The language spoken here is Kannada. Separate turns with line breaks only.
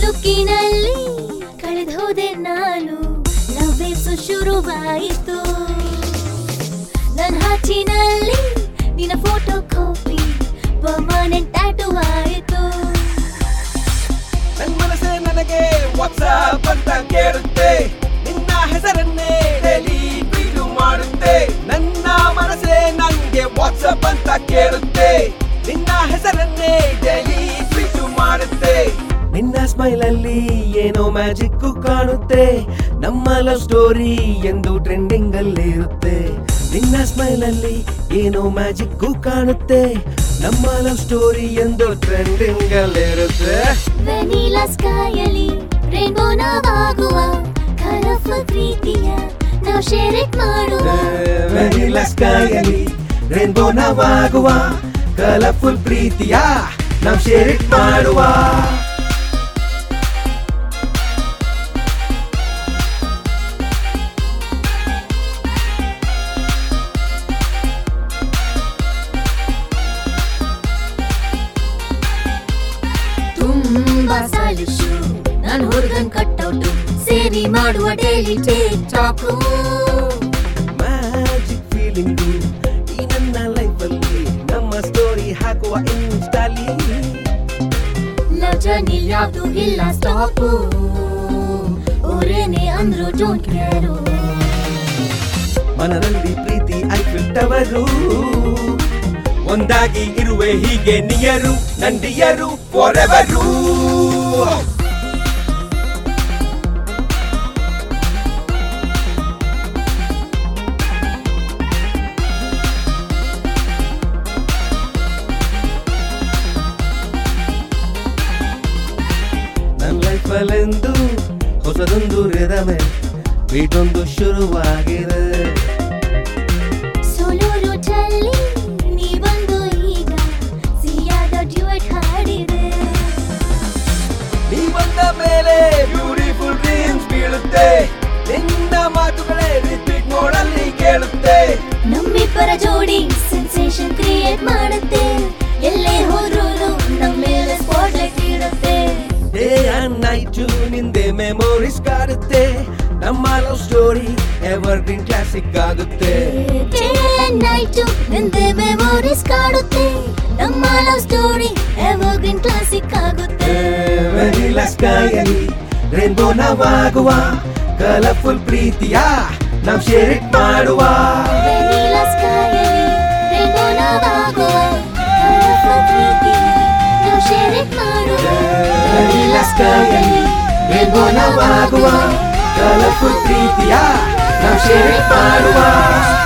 ಚುಕ್ಕಿನಲ್ಲಿ ಕಳೆದು ಹೋದೆ ನಾನು ಲವ್ವೇಸು ಶುರುವಾಯಿತು ನನ್ನ ಹಾಚಿನಲ್ಲಿ ನಿನ್ನ ಫೋಟೋ ಕಾಪಿ ಪರ್ಮನೆಂಟ್ ಟ್ಯಾಟೂ ಆಯಿತು
ನನ್ ಮನಸ್ಸೇ ನನಗೆ ವಾಟ್ಸಾಪ್ ಅಂತ ಕೇಳುತ್ತೆ ನಿನ್ನ ಹೆಸರನ್ನೇ ಡೈಲಿ ಟ್ವೀಟು ಮಾಡುತ್ತೆ ನನ್ನ ಮನಸ್ಸೇ ನಂಗೆ ವಾಟ್ಸಾಪ್ ಅಂತ ಕೇಳುತ್ತೆ ನಿನ್ನ ಹೆಸರನ್ನೇ ಡೈಲಿ ಟ್ವೀಟು ಮಾಡುತ್ತೆ ನಿನ್ನ ಸ್ಮೈಲ್ ಅಲ್ಲಿ ಏನೋ ಮ್ಯಾಜಿಕ್ ಕಾಣುತ್ತೆ ನಮ್ಮ ಲವ್ ಸ್ಟೋರಿ ಎಂದು ಟ್ರೆಂಡಿಂಗ್ ಅಲ್ಲಿ ಇರುತ್ತೆ ನಿನ್ನ ಸ್ಮೈಲ್ ಅಲ್ಲಿ ಏನೋ ಮ್ಯಾಜಿಕ್ ಕಾಣುತ್ತೆ ನಮ್ಮ ಲವ್ ಸ್ಟೋರಿ ಎಂದು ಟ್ರೆಂಡಿಂಗ್ ಅಲ್ಲಿ ಇರುತ್ತೆ
ವೆನಿಲಾ ಸ್ಕೈಯಲ್ಲಿ ರೇನ್ಬೋ ನಾವಾಗುವ ಕಲರ್ಫುಲ್ ಪ್ರೀತಿಯ ನಾವು ಶೇರ್ ಇಟ್ ಮಾಡುವ
ವೆನಿಲಾ ಸ್ಕೈಯಲ್ಲಿ ರೇನ್ಬೋ ನಾವಾಗುವ ಕಲರ್ಫುಲ್ ಪ್ರೀತಿಯ ನಾವು ಶೇರ್ ಇಟ್ ಮಾಡುವ
ತುಂಬಾ ಸಾಲಿಶು ನಾನು ಹುಡುಗನ್ ಕಟ್ಟೌಟು ಸೇರಿ ಮಾಡುವ daily take talk
magic feeling ಈ ನನ್ನ ಲೈಫಲ್ಲಿ ನಮ್ಮ ಸ್ಟೋರಿ ಹಾಕುವ ಇನ್ಸ್ಟಾಲಿ
ಲವ್ ಜರ್ನಿ ಯಾವ್ದು ಇಲ್ಲ ಸ್ಟಾಪು ಓರೇನೆ ಅಂದ್ರು ಡೋಂಟ್ ಕೇರು
ಮನದಲ್ಲಿ ಪ್ರೀತಿ ಐಫಿಲ್ಟವರು ಒಂದಾಗಿ ಇರುವೆ ಹೀಗೆ ನಿಯರು ನಂದಿಯರು ಫಾರೆವರು ನನ್ನ ಲೈಫಲೆಂದು ಹೊಸದೊಂದು ರಿದಮೆ ಬೀಟೊಂದು ಶುರುವಾಗಿದೆ
ಸೋಲೂರು ಚಲ್ಲಿ ನೀ ಬಂದು ಈಗ ಸಿಹಿಯಾದ ಡ್ಯೂಯಟ್ ಹಾಡಿದೆ
ನೀ ಬಂದ ಮೇಲೆ ಬ್ಯೂಟಿಫುಲ್ ಡ್ರೀಮ್ಸ್ ಬೀಳುತ್ತೆ ನಿನ್ನ ಮಾತುಗಳೇ ರಿಪೀಟ್ ಮೋಡಲ್ಲಿ ಕೇಳುತ್ತೆ
ನಮ್ಮಿಬ್ಬರ ಜೋಡಿ ಸೆನ್ಸೇಷನ್ ಕ್ರಿಯೇಟ್ ಮಾಡುತ್ತೆ ಎಲ್ಲೇ ಹೋದ್ರು ನಮ್ಮ ಮೇಲೆ ಸ್ಪಾಟ್ಲೈಟ್ ಇಡುತ್ತೆ
ಡೇ ಅಂಡ್ ನೈಟ್ ನಿಂದೆ ಮೆಮೊರೀಸ್ ಕಾಡುತ್ತೆ ನಮ್ಮ love story evergreen classic ಆಗುತ್ತೆ
ಡೇ ಅಂಡ್ ನೈಟ್ ನಿಂದೆ ಮೆಮೊರೀಸ್ ಕಾಡುತ್ತೆ ನಮ್ಮ ಲವ್ ಸ್ಟೋರಿ ಎವರ್ಗ್ರೀನ್ ಕ್ಲಾಸಿಕ್ ಆಗುತ್ತೆ
ವೆನಿಲಾ ಸ್ಕೈಯಲ್ಲಿ ರೇನ್ಬೋ ನಾವಾಗುವ ಕಲರ್ಫುಲ್ ಪ್ರೀತಿಯ ನಾವ್ ಶೇರ್ ಇಟ್ ಮಾಡುವ
ವೆನಿಲಾ ಸ್ಕೈಯಲ್ಲಿ ರೇನ್ಬೋ ನಾವಾಗುವ ಕಲರ್ಫುಲ್ ಪ್ರೀತಿ ನಾವು ಶೇರ್ ಇಟ್ ಮಾಡುವ
ವೆನಿಲಾ ಸ್ಕೈಯಲ್ಲಿ ರೇನ್ಬೋ ನಾವಾಗುವ ಕಲರ್ಫುಲ್ ಪ್ರೀತಿಯ ನಾವ್ ಶೇರ್ ಇಟ್ ಮಾಡುವ